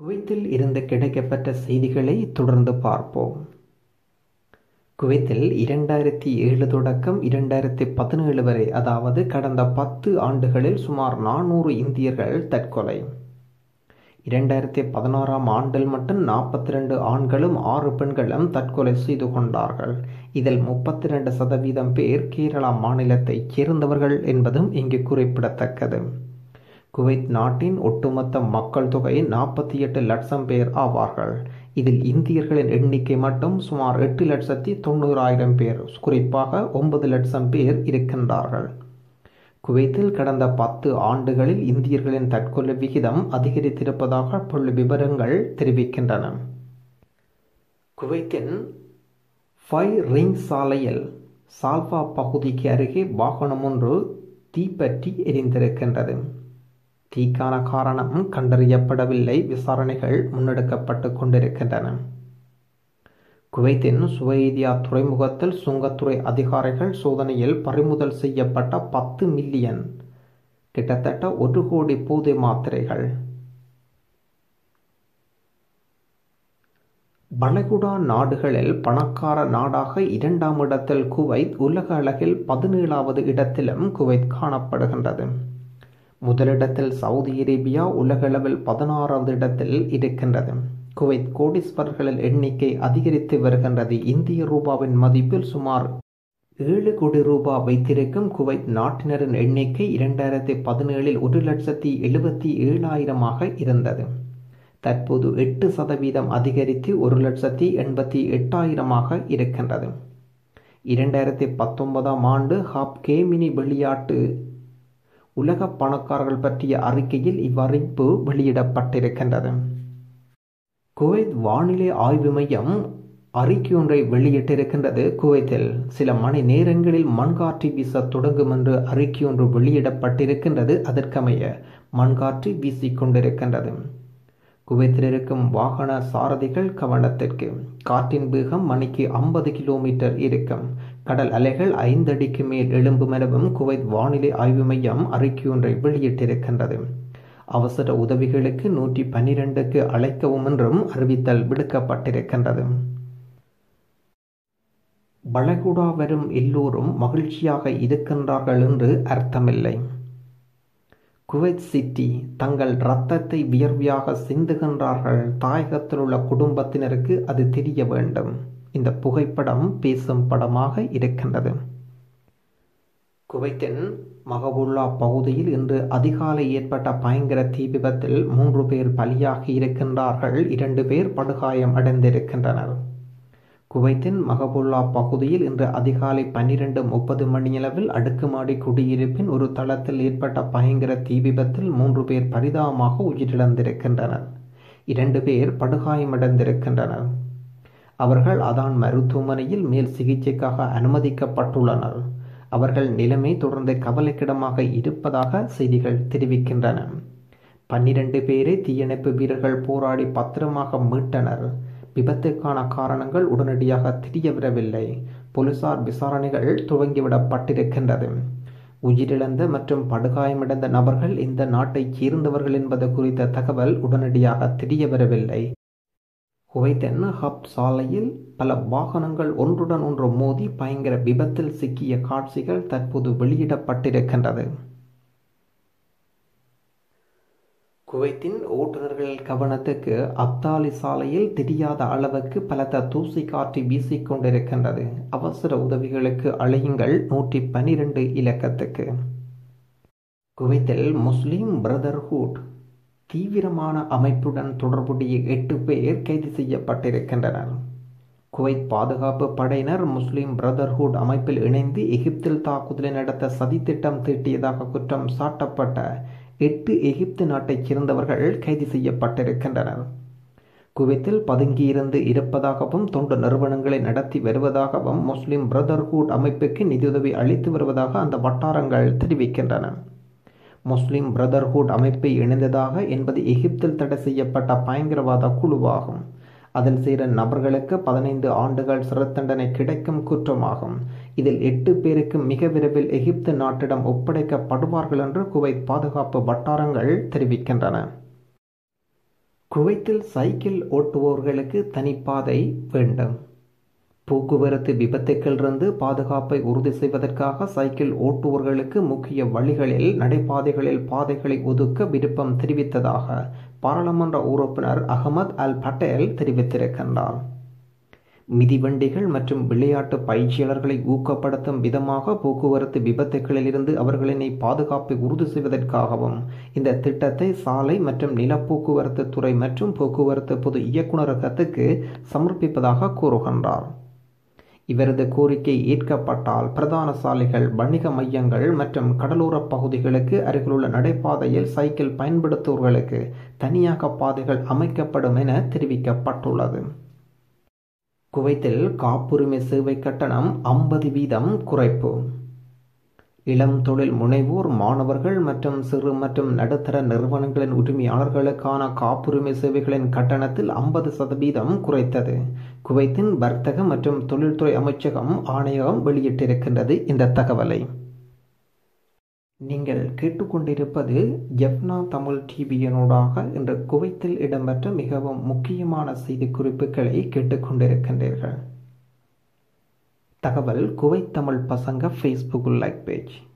குவைத்தில் இருந்து கிடைக்கப்பெற்ற செய்திகளை தொடர்ந்து பார்ப்போம் குவைத்தில் இரண்டாயிரத்தி ஏழு தொடக்கம் இரண்டாயிரத்தி பதினேழு வரை அதாவது கடந்த பத்து ஆண்டுகளில் சுமார் நானூறு இந்தியர்கள் தற்கொலை இரண்டாயிரத்தி பதினாறாம் ஆண்டில் மட்டும் நாற்பத்தி ரெண்டு ஆண்களும் ஆறு பெண்களும் தற்கொலை செய்து கொண்டார்கள் இதில் முப்பத்தி ரெண்டு சதவீதம் பேர் கேரளா மாநிலத்தைச் சேர்ந்தவர்கள் என்பதும் இங்கு குறிப்பிடத்தக்கது குவைத் நாட்டின் ஒட்டுமொத்த மக்கள் தொகை நாற்பத்தி எட்டு லட்சம் பேர் ஆவார்கள் இதில் இந்தியர்களின் எண்ணிக்கை மட்டும் சுமார் எட்டு லட்சத்தி தொண்ணூறாயிரம் பேர் குறிப்பாக ஒன்பது லட்சம் பேர் இருக்கின்றார்கள் குவைத்தில் கடந்த பத்து ஆண்டுகளில் இந்தியர்களின் தற்கொலை விகிதம் அதிகரித்திருப்பதாக புள்ளி விவரங்கள் தெரிவிக்கின்றன குவைத்தின் ஃபை ரிங் சாலையில் சால்வா பகுதிக்கு அருகே வாகனம் ஒன்று தீப்பற்றி எரிந்திருக்கின்றது தீக்கான காரணம் கண்டறியப்படவில்லை விசாரணைகள் முன்னெடுக்கப்பட்டு கொண்டிருக்கின்றன குவைத்தின் சுவைதியா துறைமுகத்தில் சுங்கத்துறை அதிகாரிகள் சோதனையில் பறிமுதல் செய்யப்பட்ட பத்து மில்லியன் கிட்டத்தட்ட ஒரு கோடி போதை மாத்திரைகள் வளைகுடா நாடுகளில் பணக்கார நாடாக இரண்டாம் இடத்தில் குவைத் உலக அளவில் பதினேழாவது இடத்திலும் குவைத் காணப்படுகின்றது முதலிடத்தில் சவுதி அரேபியா உலகளவில் பதினாறாவது இடத்தில் இருக்கின்றது குவைத் கோடீஸ்வரர்களின் எண்ணிக்கை அதிகரித்து வருகின்றது இந்திய ரூபாவின் மதிப்பில் சுமார் ஏழு கோடி ரூபாய் வைத்திருக்கும் குவைத் நாட்டினரின் எண்ணிக்கை இரண்டாயிரத்தி பதினேழில் ஒரு லட்சத்தி எழுபத்தி ஏழாயிரமாக இருந்தது தற்போது எட்டு சதவீதம் அதிகரித்து ஒரு லட்சத்தி எண்பத்தி எட்டாயிரமாக இருக்கின்றது இரண்டாயிரத்தி பத்தொன்பதாம் ஆண்டு ஹாப் கேமினி வெளியாட்டு உலக பணக்காரர்கள் பற்றிய அறிக்கையில் இவ்வறிவிப்பு வெளியிடப்பட்டிருக்கின்றது குவைத் வானிலை ஆய்வு மையம் அறிக்கை ஒன்றை வெளியிட்டிருக்கின்றது குவைத்தில் சில மணி நேரங்களில் மண்காற்று வீச தொடங்கும் என்று அறிக்கை ஒன்று வெளியிடப்பட்டிருக்கின்றது அதற்கமைய மண்காற்று வீசிக்கொண்டிருக்கின்றது குவைத்தில் இருக்கும் வாகன சாரதிகள் கவனத்திற்கு காற்றின் வேகம் மணிக்கு ஐம்பது கிலோமீட்டர் இருக்கும் கடல் அலைகள் ஐந்து அடிக்கு மேல் எழும்பும் எனவும் குவைத் வானிலை ஆய்வு மையம் அறிக்கை ஒன்றை வெளியிட்டிருக்கின்றது அவசர உதவிகளுக்கு நூற்றி பன்னிரெண்டுக்கு அழைக்கவும் என்றும் அறிவித்தல் விடுக்கப்பட்டிருக்கின்றது வளைகுடா வரும் எல்லோரும் மகிழ்ச்சியாக இருக்கின்றார்கள் என்று அர்த்தமில்லை குவைத் சிட்டி தங்கள் இரத்தத்தை வியர்வியாக சிந்துகின்றார்கள் தாயகத்தில் உள்ள குடும்பத்தினருக்கு அது தெரிய வேண்டும் இந்த புகைப்படம் பேசும் படமாக இருக்கின்றது குவைத்தின் மகபுல்லா பகுதியில் இன்று அதிகாலை ஏற்பட்ட பயங்கர தீ விபத்தில் மூன்று பேர் பலியாகி இருக்கின்றார்கள் இரண்டு பேர் படுகாயம் அடைந்திருக்கின்றனர் குவைத்தின் மகபுல்லா பகுதியில் இன்று அதிகாலை பன்னிரண்டு முப்பது மணியளவில் அடுக்குமாடி குடியிருப்பின் ஒரு தளத்தில் ஏற்பட்ட பயங்கர தீ விபத்தில் மூன்று பேர் பரிதாபமாக உயிரிழந்திருக்கின்றனர் இரண்டு பேர் படுகாயமடைந்திருக்கின்றனர் அவர்கள் அதான் மருத்துவமனையில் மேல் சிகிச்சைக்காக அனுமதிக்கப்பட்டுள்ளனர் அவர்கள் நிலைமை தொடர்ந்து கவலைக்கிடமாக இருப்பதாக செய்திகள் தெரிவிக்கின்றன பன்னிரண்டு பேரை தீயணைப்பு வீரர்கள் போராடி பத்திரமாக மீட்டனர் விபத்துக்கான காரணங்கள் உடனடியாக தெரியவரவில்லை போலீசார் விசாரணைகள் துவங்கிவிடப்பட்டிருக்கின்றது உயிரிழந்த மற்றும் படுகாயமடைந்த நபர்கள் இந்த நாட்டைச் சேர்ந்தவர்கள் என்பது குறித்த தகவல் உடனடியாக தெரியவரவில்லை குவைத்தென் ஹப் சாலையில் பல வாகனங்கள் ஒன்றுடன் ஒன்று மோதி பயங்கர விபத்தில் சிக்கிய காட்சிகள் தற்போது வெளியிடப்பட்டிருக்கின்றது குவைத்தின் ஓட்டுநர்கள் கவனத்துக்கு அப்தாலி சாலையில் தெரியாத அளவுக்கு பலத்த தூசி காற்று வீசிக்கொண்டிருக்கின்றது அவசர உதவிகளுக்கு அழையுங்கள் நூற்றி பனிரெண்டு இலக்கத்துக்கு குவைத்தில் முஸ்லிம் பிரதர்ஹுட் தீவிரமான அமைப்புடன் தொடர்புடைய எட்டு பேர் கைது செய்யப்பட்டிருக்கின்றனர் குவைத் பாதுகாப்பு படையினர் முஸ்லிம் பிரதர்ஹுட் அமைப்பில் இணைந்து எகிப்தில் தாக்குதலை நடத்த சதித்திட்டம் தீட்டியதாக குற்றம் சாட்டப்பட்ட எட்டு எகிப்து நாட்டைச் சேர்ந்தவர்கள் கைது செய்யப்பட்டிருக்கின்றனர் குவைத்தில் பதுங்கியிருந்து இருப்பதாகவும் தொண்டு நிறுவனங்களை நடத்தி வருவதாகவும் முஸ்லிம் பிரதர்ஹுட் அமைப்புக்கு நிதியுதவி அளித்து வருவதாக அந்த வட்டாரங்கள் தெரிவிக்கின்றன முஸ்லிம் பிரதர்ஹுட் அமைப்பை இணைந்ததாக என்பது எகிப்தில் தடை செய்யப்பட்ட பயங்கரவாத குழுவாகும் அதில் சேர நபர்களுக்கு பதினைந்து ஆண்டுகள் சிறை தண்டனை கிடைக்கும் குற்றமாகும் இதில் எட்டு பேருக்கு மிக விரைவில் எகிப்து நாட்டிடம் ஒப்படைக்கப்படுவார்கள் என்று குவைத் பாதுகாப்பு வட்டாரங்கள் தெரிவிக்கின்றன குவைத்தில் சைக்கிள் ஓட்டுபவர்களுக்கு தனிப்பாதை வேண்டும் போக்குவரத்து விபத்துக்களிலிருந்து பாதுகாப்பை உறுதி செய்வதற்காக சைக்கிள் ஓட்டுபவர்களுக்கு முக்கிய வழிகளில் நடைபாதைகளில் பாதைகளை ஒதுக்க விருப்பம் தெரிவித்ததாக பாராளுமன்ற உறுப்பினர் அகமது அல் பட்டேல் தெரிவித்திருக்கின்றார் மிதிவண்டிகள் மற்றும் விளையாட்டு பயிற்சியாளர்களை ஊக்கப்படுத்தும் விதமாக போக்குவரத்து விபத்துகளிலிருந்து அவர்களினை பாதுகாப்பை உறுதி செய்வதற்காகவும் இந்த திட்டத்தை சாலை மற்றும் நிலப்போக்குவரத்து துறை மற்றும் போக்குவரத்து பொது இயக்குநரகத்துக்கு சமர்ப்பிப்பதாக கூறுகின்றார் இவரது கோரிக்கை ஏற்கப்பட்டால் பிரதான சாலைகள் வணிக மையங்கள் மற்றும் கடலோர பகுதிகளுக்கு அருகிலுள்ள நடைபாதையில் சைக்கிள் பயன்படுத்துவோர்களுக்கு தனியாக பாதைகள் அமைக்கப்படும் என தெரிவிக்கப்பட்டுள்ளது குவைத்தில் காப்புரிமை சேவை கட்டணம் ஐம்பது வீதம் குறைப்பு இளம் தொழில் முனைவோர் மாணவர்கள் மற்றும் சிறு மற்றும் நடுத்தர நிறுவனங்களின் உரிமையாளர்களுக்கான காப்புரிமை சேவைகளின் கட்டணத்தில் ஐம்பது சதவீதம் குறைத்தது குவைத்தின் வர்த்தக மற்றும் தொழில்துறை அமைச்சகம் ஆணையகம் வெளியிட்டிருக்கின்றது இந்த தகவலை நீங்கள் கேட்டுக்கொண்டிருப்பது ஜெப்னா தமிழ் டிவியினூடாக இன்று குவைத்தில் இடம்பெற்ற மிகவும் முக்கியமான செய்தி குறிப்புகளை கேட்டுக்கொண்டிருக்கின்றீர்கள் தகவல் குவைத் தமிழ் பசங்க ஃபேஸ்புக் லைக் பேஜ்